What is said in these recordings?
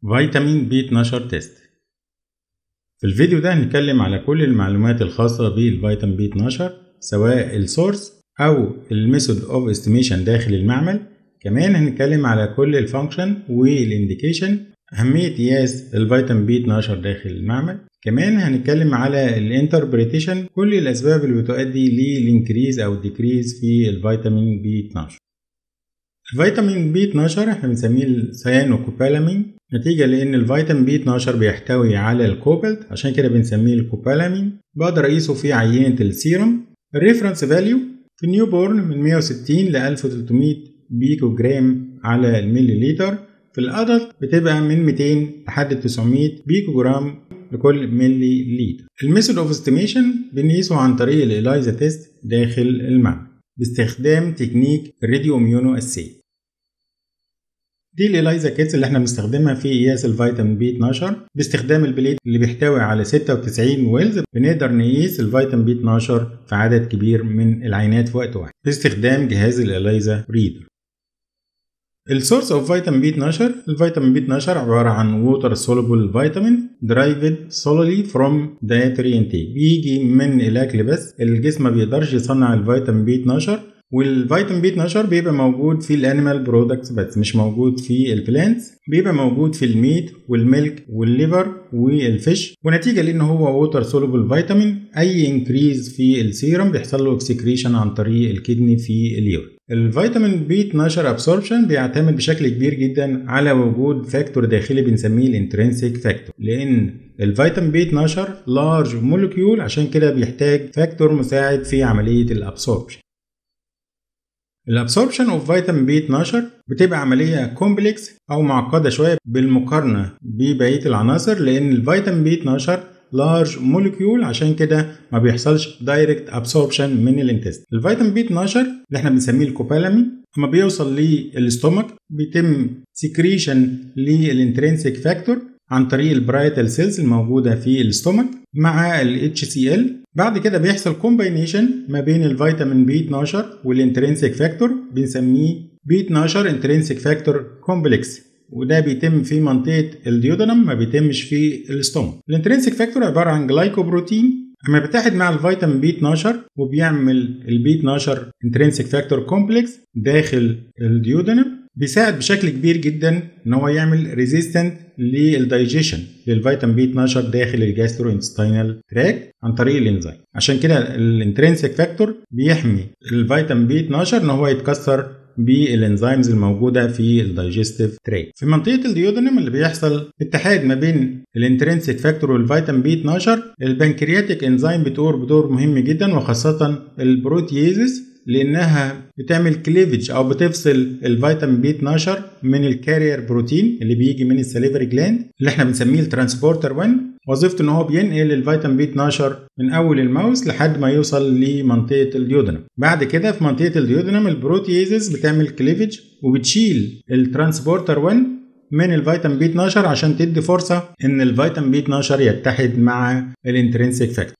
فيتامين بي 12 تيست في الفيديو ده هنتكلم على كل المعلومات الخاصة بالفيتامين بي 12 سواء السورس أو الميثود اوف استيميشن داخل المعمل كمان هنتكلم على كل الفانكشن والانديكيشن أهمية قياس الفيتامين بي 12 داخل المعمل كمان هنتكلم على الانتربريتيشن كل الأسباب اللي بتؤدي للانكريز أو الديكريز في الفيتامين بي 12 الفيتامين بي 12 احنا بنسميه السيانوكوبالامين نتيجة لأن الفيتامين بي 12 بيحتوي على الكوبلت عشان كده بنسميه الكوبالامين بقدر أقيسه في عينة السيرم الريفرنس فاليو في النيو بورن من 160 ل 1300 بيكو جرام على الملي لتر في الأدلت بتبقى من 200 لحد 900 بيكو جرام لكل ملي لتر الميثود اوف استيميشن بنقيسه عن طريق الإلايزا تيست داخل المعمل باستخدام تكنيك الراديو اميونو اسي دي الإلايزا كيتس اللي احنا بنستخدمها في قياس الفيتامين بي 12 باستخدام البليد اللي بيحتوي على 96 ويلز بنقدر نقيس الفيتامين بي 12 في عدد كبير من العينات في وقت واحد باستخدام جهاز الإلايزا ريدر السورس اوف فيتامين بي 12 الفيتامين بي 12 عباره عن ووتر سولوبل فيتامين درايفد solely فروم dietary intake بيجي من الاكل بس الجسم ما بيقدرش يصنع الفيتامين بي 12 والفيتامين بي 12 بيبقى موجود في الانيمال برودكتس بس مش موجود في البلانتس بيبقى موجود في الميت والميلك والليفر والفيش ونتيجه لان هو ووتر سولوبل فيتامين اي انكريز في السيرم بيحصل له اكسكريشن عن طريق الكدني في اليورين الفيتامين بي 12 ابسوربشن بيعتمد بشكل كبير جدا على وجود فاكتور داخلي بنسميه الانترنسيك فاكتور لان الفيتامين بي 12 لارج مولكيول عشان كده بيحتاج فاكتور مساعد في عمليه الابسوربشن الابسوربشن اوف فيتامين بي 12 بتبقى عمليه كومبلكس او معقده شويه بالمقارنه ببقيه العناصر لان الفيتامين بي 12 لارج مولكيول عشان كده ما بيحصلش دايركت ابسوربشن من الانتست الفيتامين بي 12 اللي احنا بنسميه الكوبالامين لما بيوصل للاستومك بيتم سكريشن للانترنسيك فاكتور عن طريق البرايتال سيلز الموجوده في الاستومك مع ال HCl بعد كده بيحصل كومباينيشن ما بين الفيتامين بي 12 والانترنسيك فاكتور بنسميه بي 12 انترنسيك فاكتور كومبلكس وده بيتم في منطقه الديودنم ما بيتمش في الاستومك الانترنسيك فاكتور عباره عن جلايكوبروتين اما بيتحد مع الفيتامين بي 12 وبيعمل البي 12 انترنسيك فاكتور كومبلكس داخل الديودنم بيساعد بشكل كبير جدا ان هو يعمل ريزيستنت للدايجيشن للفيتامين بي 12 داخل الجاسترو انتستينال تراك عن طريق الانزيم عشان كده الانترنسيك فاكتور بيحمي الفيتامين بي 12 ان هو يتكسر بالانزيمز الموجوده في الدايجستيف تراك في منطقه الديودنم اللي بيحصل اتحاد ما بين الانترنسيك فاكتور والفيتامين بي 12 البنكرياتيك انزيم بتدور بدور مهم جدا وخاصه البروتييزس لانها بتعمل كليفج او بتفصل الفيتامين بي 12 من الكارير بروتين اللي بيجي من السليفري جلاند اللي احنا بنسميه الترانسبورتر 1 وظيفته ان هو بينقل الفيتامين بي 12 من اول الماوس لحد ما يوصل لمنطقه الديودنم بعد كده في منطقه الديودنم البروتييزز بتعمل كليفج وبتشيل الترانسبورتر 1 من الفيتامين بي 12 عشان تدي فرصه ان الفيتامين بي 12 يتحد مع الانترنسيك فاكتور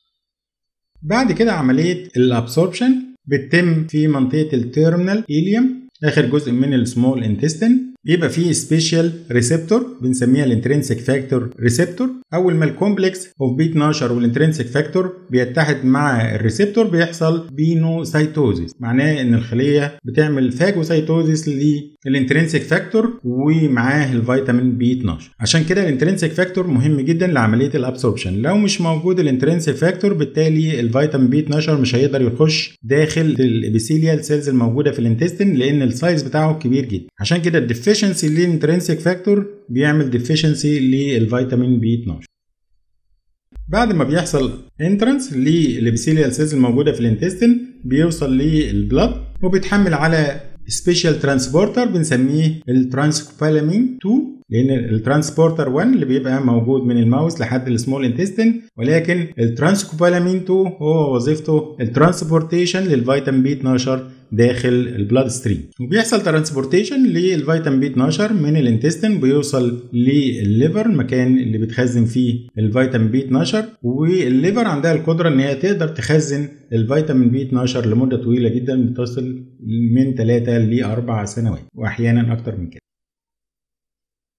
بعد كده عمليه الابسوربشن بتتم في منطقه التيرمينال ايليوم اخر جزء من السمول انتستين بيبقى فيه سبيشال ريسبتور بنسميها الانترنسيك فاكتور ريسبتور اول ما الكومبلكس اوف بي 12 والانترنسيك فاكتور بيتحد مع الريسبتور بيحصل بينوسايتوزيس معناه ان الخليه بتعمل فاجوسايتوزيس للانترنسيك فاكتور ومعاه الفيتامين بي 12 عشان كده الانترنسيك فاكتور مهم جدا لعمليه الابسوربشن لو مش موجود الانترنسيك فاكتور بالتالي الفيتامين بي 12 مش هيقدر يخش داخل الابيثيليال سيلز الموجوده في الانتستين لان السايز بتاعه كبير جدا عشان كده الديفيشنسي للانترنسيك فاكتور بيعمل ديفيشنسي للفيتامين بي 12 بعد ما بيحصل انترنس للابيثيليال سيلز الموجوده في الانتستين بيوصل للبلد وبيتحمل على سبيشال ترانسبورتر بنسميه الترانسكوبالامين 2 لان الترانسبورتر 1 اللي بيبقى موجود من الماوس لحد السمول انتستين ولكن الترانسكوبالامين 2 هو وظيفته الترانسبورتيشن للفيتامين بي 12 داخل البلاد ستريم وبيحصل ترانسبورتيشن للفيتامين بي 12 من الانتستين بيوصل للليفر المكان اللي بتخزن فيه الفيتامين بي 12 والليفر عندها القدره ان هي تقدر تخزن الفيتامين بي 12 لمده طويله جدا بتصل من 3 ل 4 سنوات واحيانا اكتر من كده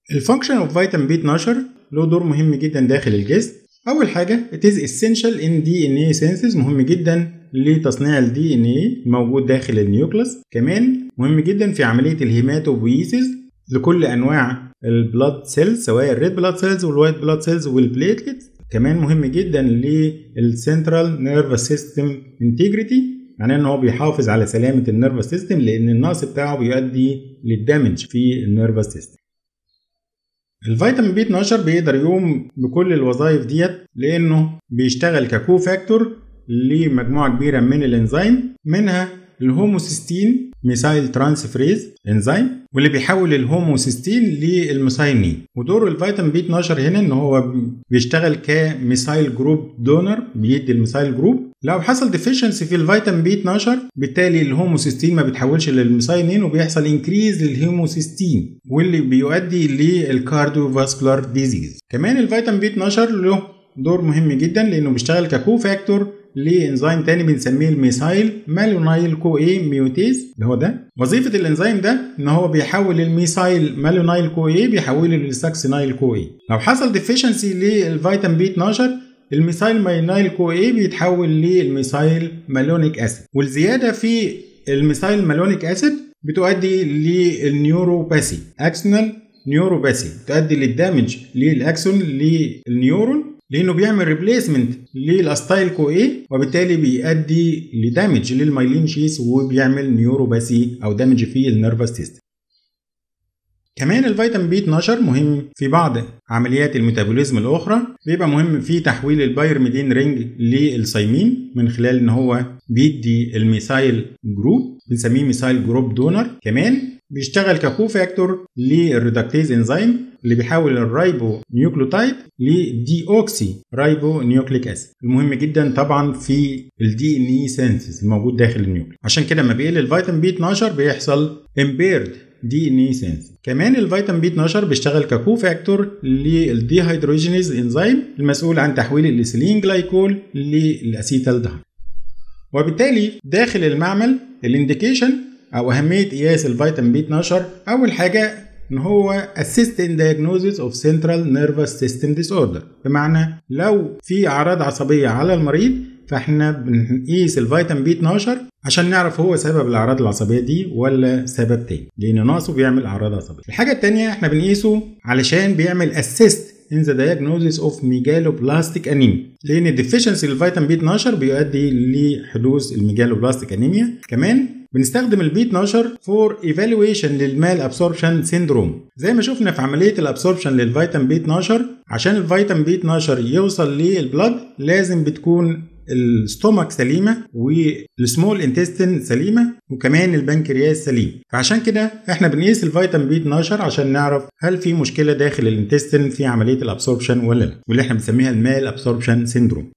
الفانكشن اوف فيتامين بي 12 له دور مهم جدا داخل الجسم اول حاجه it is essential in DNA synthesis مهم جدا لتصنيع الدي ان اي الموجود داخل النيوكلس كمان مهم جدا في عمليه الهيماتوبويسيس لكل انواع البلاد سيلز سواء الريد بلاد سيلز والوايت بلاد سيلز والبليتلتس كمان مهم جدا للسنترال نيرفس سيستم انتجريتي معناه ان هو بيحافظ على سلامه النيرفس سيستم لان النقص بتاعه بيؤدي للدامج في النيرفس سيستم الفيتامين بي 12 بيقدر يقوم بكل الوظائف ديت لانه بيشتغل ككو فاكتور لمجموعه كبيره من الانزيم منها الهوموسيستين ميسايل ترانسفريز انزيم واللي بيحول الهوموسيستين للميسايلين ودور الفيتامين بي 12 هنا ان هو بيشتغل كميسايل جروب دونر بيدي الميسايل جروب لو حصل ديفيشنسي في الفيتامين بي 12 بالتالي الهوموسيستين ما بيتحولش للميسايلين وبيحصل انكريز للهيموسيستين واللي بيؤدي للكارديو فاسكولار ديزيز كمان الفيتامين بي 12 له دور مهم جدا لانه بيشتغل ككو فاكتور لانزيم تاني بنسميه الميثايل مالونايل كو اي ميوتيز اللي هو ده وظيفه الانزيم ده ان هو بيحول الميثايل مالونايل كو اي بيحوله للساكسينايل كو اي لو حصل ديفيشنسي للفيتامين بي 12 الميثايل ماينايل كو اي بيتحول للميثايل مالونيك اسيد والزياده في الميثايل مالونيك اسيد بتؤدي للنيوروباثي اكسونال نيوروباثي تؤدي للدامج للاكسون للنيورون لانه بيعمل ريبليسمنت للاستايل كو اي وبالتالي بيؤدي لدامج للمايلين شيس وبيعمل نيوروباثي او دامج في النيرفس سيستم كمان الفيتامين بي 12 مهم في بعض عمليات الميتابوليزم الاخرى بيبقى مهم في تحويل البايرميدين رينج للسيمين من خلال ان هو بيدي الميثايل جروب بنسميه ميثايل جروب دونر كمان بيشتغل ككو فاكتور للريدكتيز انزيم اللي بيحول الرايبو نيوكليوتايد لدي اوكسي رايبو نيوكليك اسيد المهم جدا طبعا في الدي ان اي سينسز الموجود داخل النيوكليك عشان كده لما بيقل الفيتامين بي 12 بيحصل امبيرد دي ان اي سينس كمان الفيتامين بي 12 بيشتغل ككو فاكتور للديهيدروجينيز انزيم المسؤول عن تحويل الايثيلين جلايكول للاسيتالدهيد وبالتالي داخل المعمل الانديكيشن او اهميه قياس الفيتامين بي 12 اول حاجه ان هو assist in diagnosis of central nervous system disorder بمعنى لو في اعراض عصبيه على المريض فاحنا بنقيس الفيتامين بي 12 عشان نعرف هو سبب الاعراض العصبيه دي ولا سبب تاني لان ناقصه بيعمل اعراض عصبيه الحاجه التانيه احنا بنقيسه علشان بيعمل assist in the diagnosis of megaloblastic anemia لان deficiency الفيتامين بي 12 بيؤدي لحدوث الميجالوبلاستيك انيميا كمان بنستخدم البي 12 فور ايفالويشن للمال ابسوربشن سيندروم زي ما شفنا في عمليه الابسوربشن للفيتامين بي 12 عشان الفيتامين بي 12 يوصل للبلد لازم بتكون الستومك سليمه والسمول انتستين سليمه وكمان البنكرياس سليم فعشان كده احنا بنقيس الفيتامين بي 12 عشان نعرف هل في مشكله داخل الانتستين في عمليه الابسوربشن ولا لا واللي احنا بنسميها المال ابسوربشن سيندروم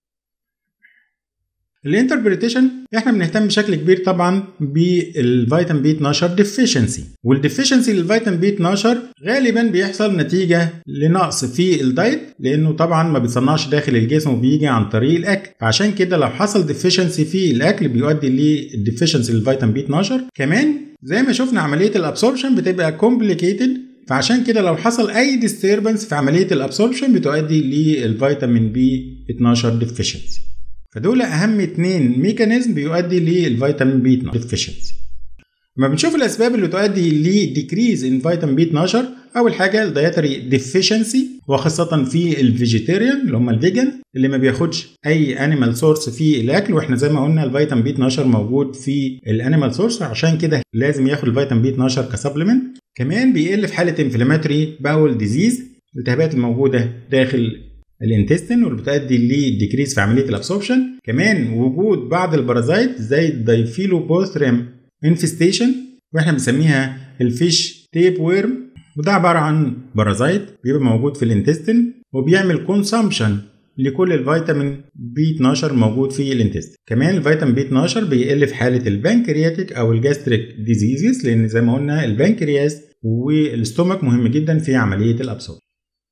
الانتربريتيشن احنا بنهتم بشكل كبير طبعا بالفيتامين بي 12 ديفيشنسي والديفيشنسي للفيتامين بي 12 غالبا بيحصل نتيجه لنقص في الدايت لانه طبعا ما بيتصنعش داخل الجسم وبيجي عن طريق الاكل فعشان كده لو حصل ديفيشنسي في الاكل بيؤدي للديفيشنسي للفيتامين بي 12 كمان زي ما شفنا عمليه الابسوربشن بتبقى كومبليكيتد فعشان كده لو حصل اي ديستربنس في عمليه الابسوربشن بتؤدي للفيتامين بي 12 ديفيشنسي فدول اهم اتنين ميكانيزم بيؤدي للفيتامين بي 12 ديفيشنسي لما بنشوف الاسباب اللي تؤدي لديكريز ان فيتامين بي 12 اول حاجه الدايتري ديفيشنسي وخاصه في الفيجيتيريان اللي هم الفيجن اللي ما بياخدش اي انيمال سورس في الاكل واحنا زي ما قلنا الفيتامين بي 12 موجود في الانيمال سورس عشان كده لازم ياخد الفيتامين بي 12 كسبلمنت كمان بيقل في حاله انفلاماتوري باول ديزيز الالتهابات الموجوده داخل الانتستين واللي بتؤدي لديكريس في عمليه الابسوربشن كمان وجود بعض البارازايت زي الدايفيلوبوستريم انفستيشن واحنا بنسميها الفيش تيب ويرم وده عباره عن بارازايت بيبقى موجود في الانتستين وبيعمل كونسامشن لكل الفيتامين بي 12 موجود في الانتستين كمان الفيتامين بي 12 بيقل في حاله البنكرياتيك او الجاستريك ديزيزز لان زي ما قلنا البنكرياس والاستومك مهم جدا في عمليه الابسوربشن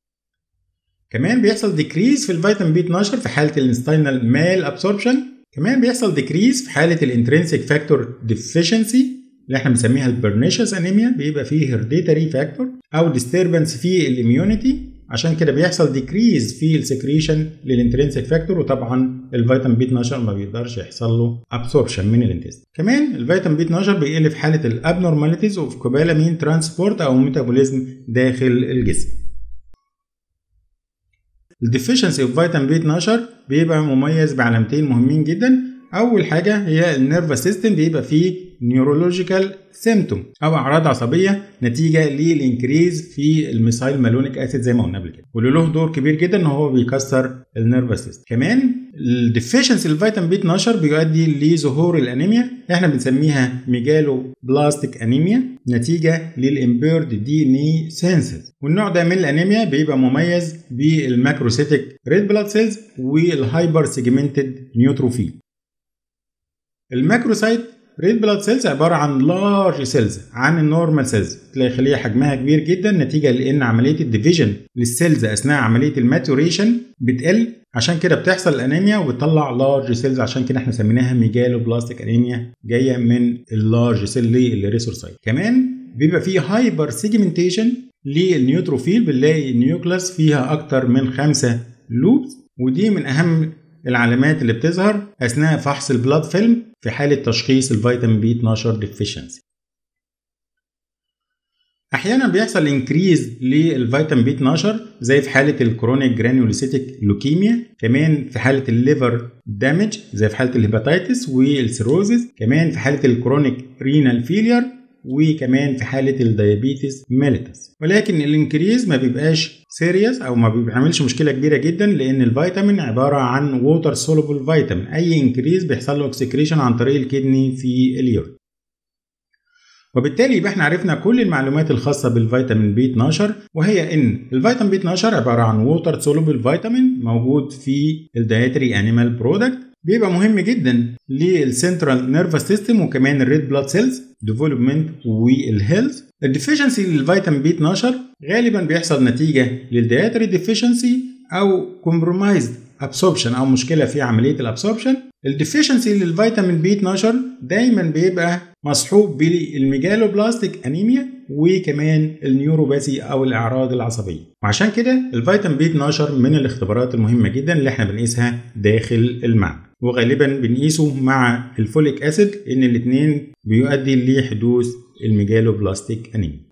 كمان بيحصل ديكريز في الفيتامين بي 12 في حاله الانستينال مال ابسوربشن كمان بيحصل ديكريز في حاله الانترنسيك فاكتور ديفيشنسي اللي احنا بنسميها البرنيشس انيميا بيبقى فيه هيرديتري فاكتور او ديستربنس في الاميونيتي عشان كده بيحصل ديكريز في السكريشن للانترنسك فاكتور وطبعا الفيتامين بي 12 ما بيقدرش يحصل له ابسوربشن من الانتست كمان الفيتامين بي 12 بيقل في حاله الابنورماليتيز اوف كوبالامين ترانسبورت او ميتابوليزم داخل الجسم الديفيشنسي اوف فيتامين بي 12 بيبقى مميز بعلامتين مهمين جدا اول حاجه هي النيرفس سيستم بيبقى فيه نيورولوجيكال سيمتوم او اعراض عصبيه نتيجه للانكريز في الميثايل مالونيك اسيد زي ما قلنا قبل كده واللي له دور كبير جدا ان هو بيكسر النيرفس سيستم كمان الديفيشنسي الفيتامين بي 12 بيؤدي لظهور الانيميا احنا بنسميها ميجالو بلاستيك انيميا نتيجه للامبيرد دي ان اي سينسز والنوع ده من الانيميا بيبقى مميز بالماكروسيتيك ريد بلاد سيلز والهايبر سيجمنتد نيوتروفيل الماكروسايت ريد بلاد سيلز عباره عن لارج سيلز عن النورمال سيلز تلاقي خليه حجمها كبير جدا نتيجه لان عمليه الديفيجن للسيلز اثناء عمليه الماتوريشن بتقل عشان كده بتحصل الانيميا وبتطلع لارج سيلز عشان كده احنا سميناها ميجالو بلاستيك انيميا جايه من اللارج سيل للريسورسايت كمان بيبقى فيه هايبر سيجمنتيشن للنيوتروفيل بنلاقي النيوكلاس فيها اكتر من خمسة لوبس ودي من اهم العلامات اللي بتظهر اثناء فحص البلاد فيلم في حاله تشخيص الفيتامين بي 12 ديفيشنسي احيانا بيحصل انكريز للفيتامين بي 12 زي في حاله الكرونيك جرانيولوسيتيك لوكيميا كمان في حاله الليفر دامج زي في حاله الهيباتيتس والسيروزز كمان في حاله الكرونيك رينال فيلير وكمان في حاله الديابيتس ميليتس ولكن الانكريز ما بيبقاش سيريس او ما بيعملش مشكله كبيره جدا لان الفيتامين عباره عن ووتر سولوبل فيتامين اي انكريز بيحصل له اكسكريشن عن طريق الكدني في اليورين وبالتالي يبقى احنا عرفنا كل المعلومات الخاصة بالفيتامين بي 12 وهي ان الفيتامين بي 12 عبارة عن ووتر سولوبل فيتامين موجود في الدايتري انيمال برودكت بيبقى مهم جدا للسنترال نيرفس سيستم وكمان الريد بلاد سيلز ديفلوبمنت والهيلث الديفيشنسي للفيتامين بي 12 غالبا بيحصل نتيجه للدياتري ديفيشنسي او كومبرومايزد ابسوربشن او مشكله في عمليه الابسوربشن الديفيشنسي للفيتامين بي 12 دايما بيبقى مصحوب بالميجالوبلاستيك انيميا وكمان النيوروباثي او الاعراض العصبيه وعشان كده الفيتامين بي 12 من الاختبارات المهمه جدا اللي احنا بنقيسها داخل المعمل وغالبا بنقيسه مع الفوليك اسيد ان الاثنين بيؤدي لحدوث الميجالوبلاستيك انيميا